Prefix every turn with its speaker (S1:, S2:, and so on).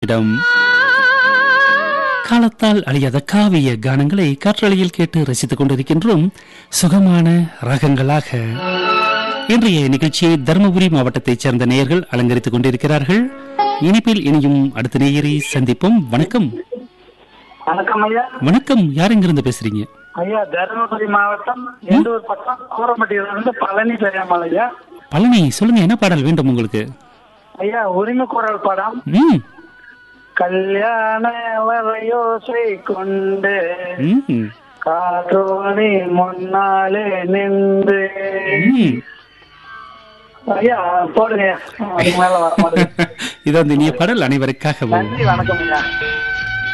S1: நிமிடம் காலத்தால் அழியாத காவிய கானங்களை காற்றலையில் கேட்டு ரசித்துக் கொண்டிருக்கின்றோம் சுகமான ராகங்களாக இன்றைய நிகழ்ச்சியை தருமபுரி மாவட்டத்தைச் சேர்ந்த நேயர்கள் அலங்கரித்துக் கொண்டிருக்கிறார்கள் இனிப்பில் இனியும் அடுத்த நேயரை சந்திப்போம் வணக்கம்
S2: வணக்கம் ஐயா
S1: வணக்கம் யார் எங்கிருந்து பேசுறீங்க
S2: ஐயா தருமபுரி மாவட்டம் எண்டூர் பக்கம் கூரம்பட்டியிலிருந்து பழனி பெரியாமல் ஐயா
S1: பழனி சொல்லுங்க என்ன பாடல் வேண்டும் உங்களுக்கு
S2: ஐயா உரிமை குரல் படம்
S1: ம்
S2: கல்யாண வரையோசை கொண்டு
S1: ம்
S2: காற்றோணி முன்னாலே நின்று
S1: ம்
S2: ஐயா போடுங்க அதுக்கு மேல வர மாட்டேங்குது
S1: இது வந்து இனிய பாடல் அனைவருக்காகவும்
S2: நன்றி வணக்கம் ஐயா